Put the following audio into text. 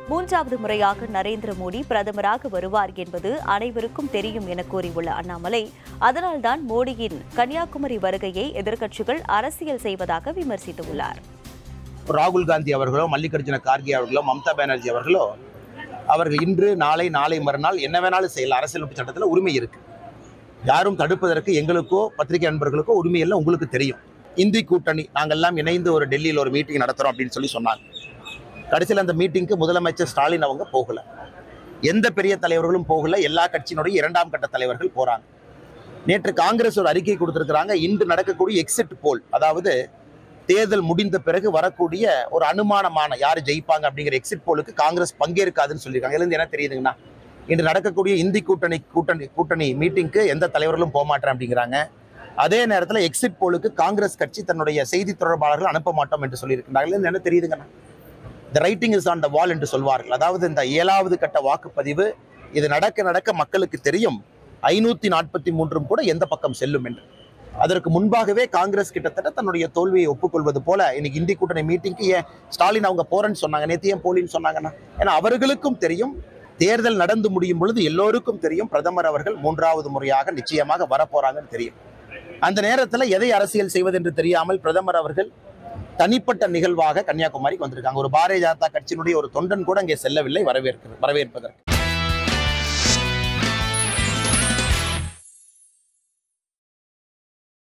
மூன்றாவது முறையாக நரேந்திர மோடி பிரதமராக வருவார் என்பது அனைவருக்கும் தெரியும் என கூறியுள்ள அண்ணாமலை அதனால்தான் மோடியின் கன்னியாகுமரி வருகையை எதிர்க்கட்சிகள் அரசியல் செய்வதாக விமர்சித்துள்ளார் ராகுல் காந்தி அவர்களோ மல்லிகார்ஜுன கார்கே அவர்களோ மம்தா பானர்ஜி அவர்களோ அவர்கள் இன்று நாளை நாளை மறுநாள் என்ன வேணாலும் செய்யலாம் அரசியலமைப்பு சட்டத்தில் உரிமை இருக்கு யாரும் தடுப்பதற்கு எங்களுக்கோ பத்திரிகை நண்பர்களுக்கோ உரிமை இல்லை உங்களுக்கு தெரியும் இந்தி கூட்டணி நாங்கெல்லாம் இணைந்து ஒரு டெல்லியில் ஒரு மீட்டிங் நடத்துகிறோம் அப்படின்னு சொல்லி சொன்னாங்க கடைசியில் அந்த மீட்டிங்க்கு முதலமைச்சர் ஸ்டாலின் அவங்க போகல எந்த பெரிய தலைவர்களும் போகல எல்லா கட்சியினுடைய இரண்டாம் கட்ட தலைவர்கள் போறாங்க நேற்று காங்கிரஸ் ஒரு அறிக்கை கொடுத்திருக்கிறாங்க இன்று நடக்கக்கூடிய எக்ஸிட் போல் அதாவது தேர்தல் முடிந்த பிறகு வரக்கூடிய ஒரு அனுமானமான யார் ஜெயிப்பாங்க அப்படிங்கிற எக்ஸிட் போலுக்கு காங்கிரஸ் பங்கேற்காதுன்னு சொல்லியிருக்காங்க இதுல இருந்து என்ன தெரியுதுங்கன்னா இன்று நடக்கக்கூடிய இந்தி கூட்டணி கூட்டணி கூட்டணி மீட்டிங்க்கு எந்த தலைவர்களும் போக மாட்டேன் அப்படிங்கிறாங்க அதே நேரத்தில் எக்ஸிட் போலுக்கு காங்கிரஸ் கட்சி தன்னுடைய செய்தி தொடர்பாளர்கள் அனுப்ப மாட்டோம் என்று சொல்லியிருக்கிறார்கள் இதுல இருந்து என்ன தெரியுதுங்கண்ணா the writing is on the wall என்று சொல்வார்கள் அதாவது இந்த ஏழாவது கட்ட வாக்குப்பதிவு இது நடக்க நடக்க மக்களுக்கு தெரியும் ஐநூத்தி நாற்பத்தி மூன்றும் கூட எந்த பக்கம் செல்லும் என்று அதற்கு முன்பாகவே காங்கிரஸ் கிட்டத்தட்ட தன்னுடைய தோல்வியை ஒப்புக்கொள்வது போல இன்னைக்கு இந்தி கூட்டணி மீட்டிங்க்கு ஏன் ஸ்டாலின் அவங்க போறேன்னு சொன்னாங்க நேத்து ஏன் போலின்னு சொன்னாங்கன்னா ஏன்னா அவர்களுக்கும் தெரியும் தேர்தல் நடந்து முடியும் பொழுது எல்லோருக்கும் தெரியும் பிரதமர் அவர்கள் மூன்றாவது முறையாக நிச்சயமாக வரப்போறாங்கன்னு தெரியும் அந்த நேரத்தில் எதை அரசியல் செய்வது என்று தெரியாமல் பிரதமர் அவர்கள் தனிப்பட்ட நிகழ்வாக கன்னியாகுமரிக்கு வந்திருக்காங்க ஒரு பாரதிய ஜனதா கட்சியினுடைய ஒரு தொண்டன் கூட அங்கே செல்லவில்லை வரவேற்கிறது வரவேற்பதற்கு